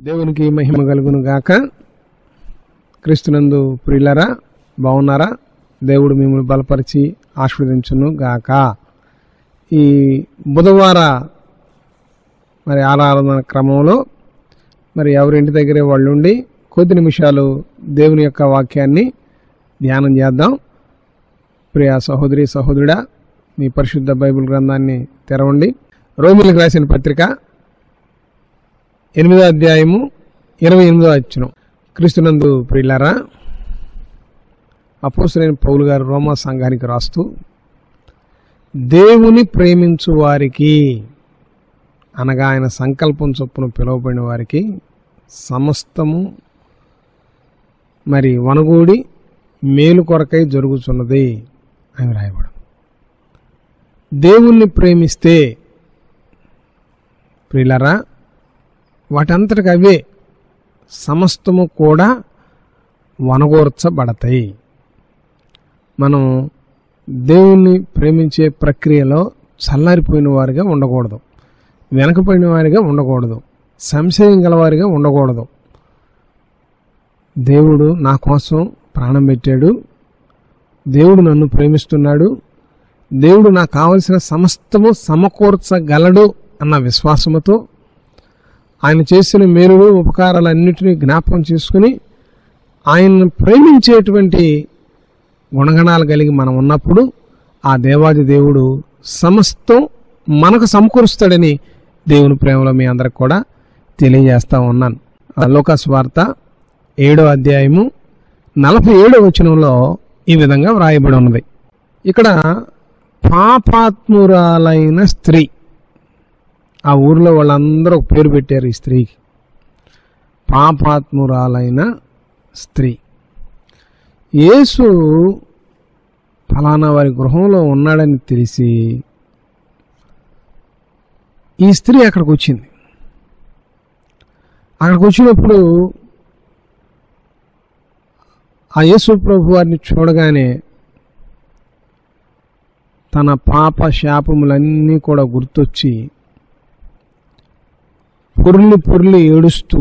దేవునికి మహిమ కలుగును గాక క్రీస్తునందు ప్రియులరా బాగున్నారా దేవుడు మిమ్మల్ని బలపరిచి ఆశీర్వదించును గాక ఈ బుధవార మరి ఆరాధన క్రమంలో మరి ఎవరింటి దగ్గరే వాళ్ళు ఉండి కొద్ది నిమిషాలు దేవుని యొక్క వాక్యాన్ని ధ్యానం చేద్దాం ప్రియ సహోదరి సహోదరుడా మీ పరిశుద్ధ బైబిల్ గ్రంథాన్ని తెరవండి రోమిలకు రాసిన పత్రిక ఎనిమిదో అధ్యాయము ఇరవై ఎనిమిదో అచ్చును క్రీస్తునందు ప్రియులారా అపోసరైన పౌలు గారు రోమా సంఘానికి రాస్తూ దేవుని ప్రేమించు వారికి అనగా ఆయన సంకల్పం చొప్పున పిలువబడిన వారికి సమస్తము మరి వనగూడి మేలు కొరకై జరుగుతున్నది అని రాయబడు దేవుణ్ణి ప్రేమిస్తే ప్రియులరా వాటంతటికి అవే సమస్తము కూడా వనగోర్చబడతాయి మనం దేవుణ్ణి ప్రేమించే ప్రక్రియలో చల్లారిపోయిన వారిగా ఉండకూడదు వెనకపోయిన వారిగా ఉండకూడదు సంశయం గలవారిగా ఉండకూడదు దేవుడు నా కోసం ప్రాణం పెట్టాడు దేవుడు నన్ను ప్రేమిస్తున్నాడు దేవుడు నాకు కావలసిన సమస్తము సమకూర్చగలడు అన్న విశ్వాసముతో ఆయన చేసిన మేలుడు ఉపకారాలన్నిటినీ జ్ఞాపకం చేసుకుని ఆయన్ను ప్రేమించేటువంటి గుణగణాలు కలిగి మనం ఉన్నప్పుడు ఆ దేవాది దేవుడు సమస్తం మనకు సమకూరుస్తాడని దేవుని ప్రేమలో మీ అందరికి కూడా తెలియజేస్తా ఉన్నాను ఆ లోకాస్ వార్త ఏడో అధ్యాయము నలభై ఏడో వచనంలో ఈ విధంగా వ్రాయబడి ఉన్నది ఇక్కడ పాపాత్మురాలైన స్త్రీ ఆ ఊర్లో వాళ్ళందరూ ఒక పేరు పెట్టారు ఈ స్త్రీకి పాపాత్మురాలైన స్త్రీ యేసు ఫలానా వారి గృహంలో ఉన్నాడని తెలిసి ఈ స్త్రీ అక్కడికి వచ్చింది అక్కడికి వచ్చినప్పుడు ఆ యేసు ప్రభు వారిని చూడగానే తన పాప శాపములన్నీ కూడా గుర్తొచ్చి పొర్లి పొర్లి ఏడుస్తూ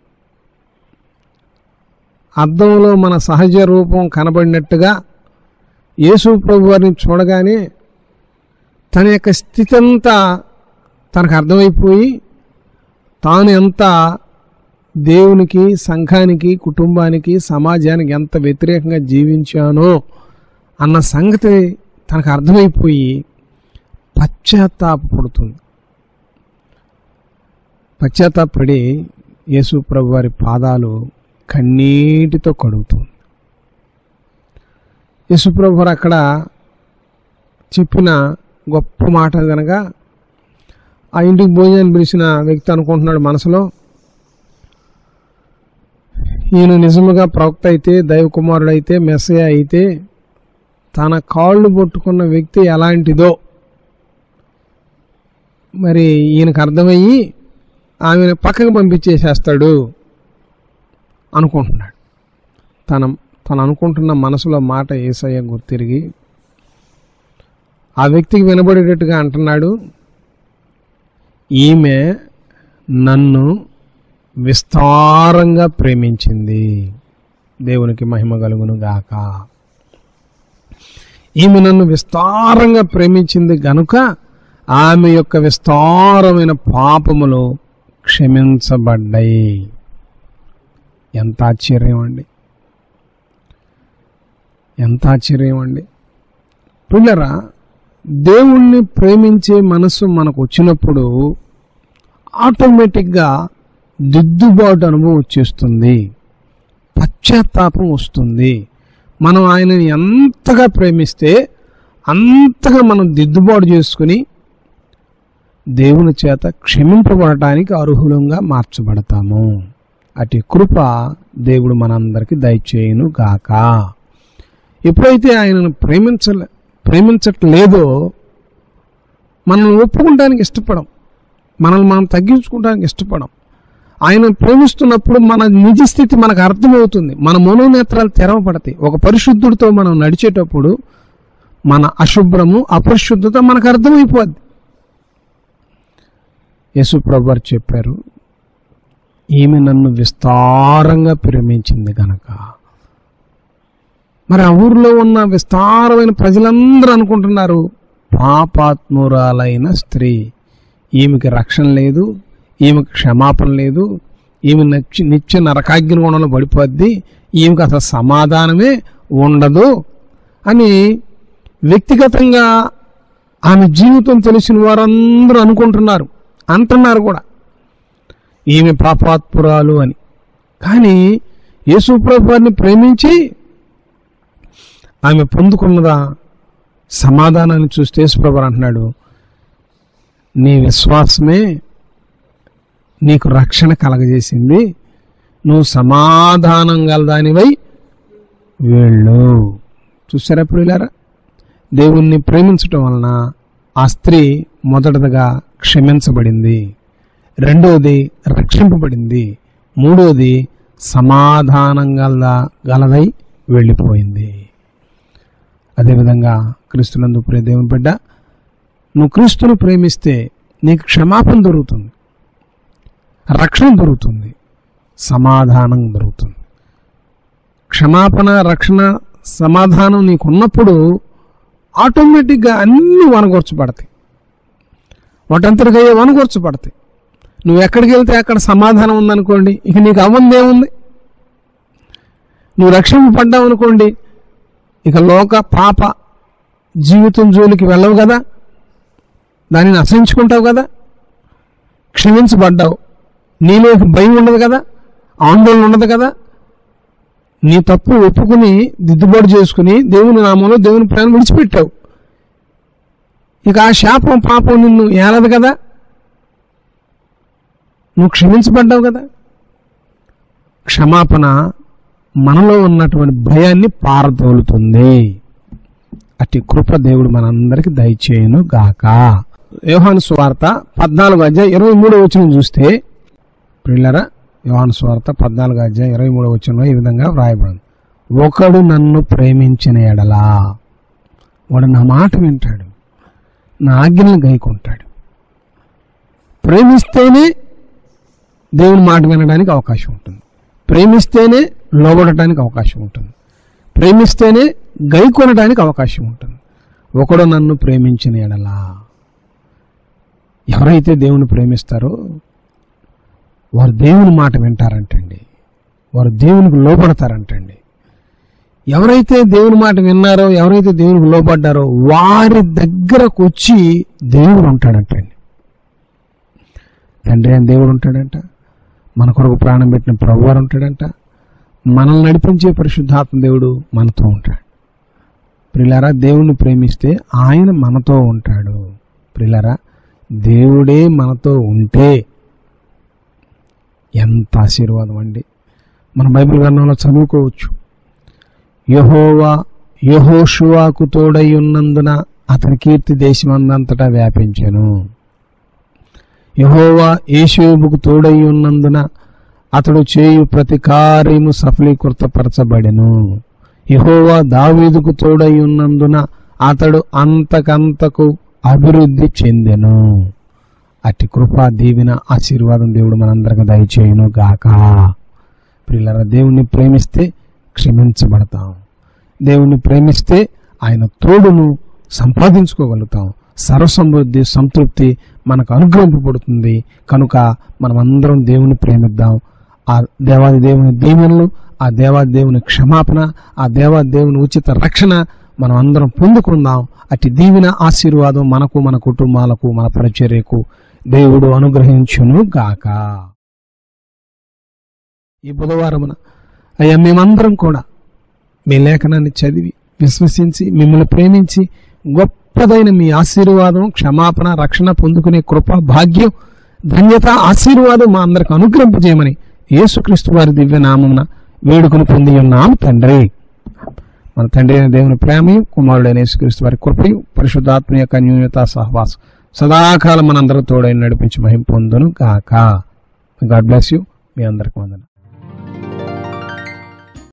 అద్దంలో మన సహజ రూపం కనబడినట్టుగా యేసు ప్రభు వారిని చూడగానే తన యొక్క స్థితి అంతా తనకు అర్థమైపోయి తాను ఎంత దేవునికి సంఘానికి కుటుంబానికి సమాజానికి ఎంత వ్యతిరేకంగా జీవించానో అన్న సంగతి తనకు అర్థమైపోయి పశ్చాత్తాపడుతుంది పశ్చాత్తాపడి యేసు ప్రభు వారి పాదాలు కన్నీటితో కడుగుతుంది యేసు ప్రభు వారు అక్కడ చెప్పిన గొప్ప మాట కనుక ఆ ఇంటికి భోజనాన్ని పిలిచిన వ్యక్తి అనుకుంటున్నాడు మనసులో ఈయన నిజముగా ప్రవక్త అయితే దైవకుమారుడు అయితే మెస్సయ అయితే తన కాళ్ళు పట్టుకున్న వ్యక్తి ఎలాంటిదో మరి ఈయనకు అర్థమయ్యి ఆమెను పక్కకు పంపించేసేస్తాడు అనుకుంటున్నాడు తన తను అనుకుంటున్న మనసులో మాట ఏసయ్య గుర్తిరిగి ఆ వ్యక్తికి వినబడేటట్టుగా అంటున్నాడు ఈమె నన్ను విస్తారంగా ప్రేమించింది దేవునికి మహిమ కలుగును గాక ఈమె నన్ను విస్తారంగా ప్రేమించింది గనుక ఆమె యొక్క విస్తారమైన పాపములు క్షమించబడ్డాయి ఎంత ఆశ్చర్యం అండి ఎంత ఆశ్చర్యం అండి పిల్లరా దేవుణ్ణి ప్రేమించే మనసు మనకు వచ్చినప్పుడు ఆటోమేటిక్గా దిద్దుబాటు అనుభవం వచ్చేస్తుంది పశ్చాత్తాపం వస్తుంది మనం ఆయనని ఎంతగా ప్రేమిస్తే అంతగా మనం దిద్దుబాటు చేసుకుని దేవుని చేత క్షమింపబడటానికి అర్హులంగా మార్చబడతాము అటు కృప దేవుడు మనందరికి దయచేయును గాక ఎప్పుడైతే ఆయనను ప్రేమించలే ప్రేమించట్లేదో మనల్ని ఒప్పుకుంటానికి ఇష్టపడం మనల్ని మనం తగ్గించుకోవడానికి ఇష్టపడం ఆయన ప్రేమిస్తున్నప్పుడు మన నిజ స్థితి మనకు అర్థమవుతుంది మన మనోనేత్రాలు తెరవబడతాయి ఒక పరిశుద్ధుడితో మనం నడిచేటప్పుడు మన అశుభ్రము అపరిశుద్ధత మనకు అర్థమైపోద్ది యేసు ప్రభు వారు చెప్పారు ఈమె నన్ను విస్తారంగా ప్రేమించింది గనక మరి ఆ ఊర్లో ఉన్న విస్తారమైన ప్రజలందరూ అనుకుంటున్నారు పాపాత్మురాలైన స్త్రీ ఈమెకి రక్షణ లేదు ఈమెకి క్షమాపణ లేదు ఈమె నచ్చి నిత్య నరకాగ్ని గుణంలో పడిపోద్ది ఈమెకి అసలు సమాధానమే ఉండదు అని వ్యక్తిగతంగా ఆమె జీవితం తెలిసిన వారందరూ అనుకుంటున్నారు అంటున్నారు కూడా ఈమె పాపాత్పురాలు అని కానీ యేసుప్రభుని ప్రేమించి ఆమె పొందుకున్నదా సమాధానాన్ని చూస్తే యేసుప్రభు అంటున్నాడు నీ విశ్వాసమే నీకు రక్షణ కలగజేసింది నువ్వు సమాధానం గలదానివై వెళ్ళు చూసారా ప్రియులారా దేవుణ్ణి ప్రేమించటం వలన ఆ స్త్రీ మొదటగా క్షమించబడింది రెండవది రక్షింపబడింది మూడవది సమాధానం గల గలదై వెళ్ళిపోయింది అదేవిధంగా క్రీస్తునందు ప్రియ దేవుని బిడ్డ నువ్వు క్రీస్తును ప్రేమిస్తే నీకు క్షమాపణ దొరుకుతుంది రక్షణ దొరుకుతుంది సమాధానం దొరుకుతుంది క్షమాపణ రక్షణ సమాధానం నీకు ఉన్నప్పుడు ఆటోమేటిక్గా అన్నీ వనగొర్చబడతాయి వాటంతటిగా వనగొర్చబడతాయి నువ్వు ఎక్కడికి వెళ్తే అక్కడ సమాధానం ఉందనుకోండి ఇక నీకు అవ్వందేముంది నువ్వు రక్షింపబడ్డావు అనుకోండి ఇక లోక పాప జీవితం జోలికి వెళ్ళవు కదా దానిని అసహించుకుంటావు కదా క్షమించబడ్డావు నీలో ఇక భయం ఉండదు కదా ఆందోళన ఉండదు కదా నీ తప్పు ఒప్పుకుని దిద్దుబాటు చేసుకుని దేవుని నామంలో దేవుని ప్రేమ విడిచిపెట్టావు ఇక ఆ శాపం పాపం నిన్ను ఏలదు కదా నువ్వు క్షమించబడ్డావు కదా క్షమాపణ మనలో ఉన్నటువంటి భయాన్ని పారదోలుతుంది అట్టి కృప దేవుడు మనందరికి దయచేయును గాక యోహాను స్వార్త పద్నాలుగు అధ్యాయ ఇరవై మూడో వచ్చిన చూస్తే పిల్లరా యోహాను స్వార్త పద్నాలుగు అధ్యాయ ఇరవై మూడో వచ్చిన ఈ విధంగా వ్రాయబడింది ఒకడు నన్ను ప్రేమించిన ఎడలా వాడు నా మాట వింటాడు నా ఆజ్ఞలను గైకుంటాడు ప్రేమిస్తేనే దేవుని మాట వినడానికి అవకాశం ఉంటుంది ప్రేమిస్తేనే లోబడటానికి అవకాశం ఉంటుంది ప్రేమిస్తేనే గై కొనడానికి అవకాశం ఉంటుంది ఒకడు నన్ను ప్రేమించిన ఎడలా ఎవరైతే దేవుని ప్రేమిస్తారో వారు దేవుని మాట వింటారంటండి వారు దేవునికి లోబడతారంటండి ఎవరైతే దేవుని మాట విన్నారో ఎవరైతే దేవునికి లోబడ్డారో వారి దగ్గరకు వచ్చి దేవుడు ఉంటాడంటండి తండ్రి అని దేవుడు ఉంటాడంట మన కొరకు ప్రాణం పెట్టిన ప్రభువారు ఉంటాడంట మనల్ని నడిపించే పరిశుద్ధాత్మ దేవుడు మనతో ఉంటాడు ప్రిలారా దేవుణ్ణి ప్రేమిస్తే ఆయన మనతో ఉంటాడు ప్రిలారా దేవుడే మనతో ఉంటే ఎంత ఆశీర్వాదం అండి మన బైబిల్ గ్రంథంలో చదువుకోవచ్చు యహోవా యహోషువాకు తోడై ఉన్నందున అతని కీర్తి దేశమందంతటా వ్యాపించెను యహోవా ఏషోబుకు తోడై ఉన్నందున అతడు చేయు ప్రతి కార్యము సఫలీకృతపరచబడెను యహోవా దావీదుకు తోడై ఉన్నందున అతడు అంతకంతకు అభివృద్ధి చెందెను అట్టి కృపా దీవిన ఆశీర్వాదం దేవుడు మనందరికి దయచేయును గాక ప్రిల్లర దేవుణ్ణి ప్రేమిస్తే క్షమించబడతాం దేవుణ్ణి ప్రేమిస్తే ఆయన తోడును సంపాదించుకోగలుగుతాం సర్వసమృద్ధి సంతృప్తి మనకు అనుగ్రహింపబడుతుంది కనుక మనమందరం దేవుని ప్రేమిద్దాం ఆ దేవాది దేవుని దీవెనలు ఆ దేవాది దేవుని క్షమాపణ ఆ దేవాది దేవుని ఉచిత రక్షణ మనం అందరం పొందుకుందాం అట్టి దీవెన ఆశీర్వాదం మనకు మన కుటుంబాలకు మన పరిచర్యకు దేవుడు అనుగ్రహించును గాక ఈ బుధవారమున అయ్యా మేమందరం కూడా మీ లేఖనాన్ని చదివి విశ్వసించి మిమ్మల్ని ప్రేమించి గొప్పదైన మీ ఆశీర్వాదం క్షమాపణ రక్షణ పొందుకునే కృప భాగ్యం ధన్యత ఆశీర్వాదం మా అందరికి అనుగ్రహింపజేయమని యేసుక్రీస్తు వారి దివ్య నామమున వేడుకను పొంది ఉన్నాం తండ్రి మన తండ్రి అయిన దేవుని ప్రేమయు కుమారుడైన యేసుక్రీస్తు వారి కృపయు పరిశుద్ధాత్మ యొక్క న్యూనత సహవాసం సదాకాలం మనందరూ తోడైన నడిపించి మహిం పొందును గాక గాడ్ బ్లెస్ యూ మీ అందరికి వందన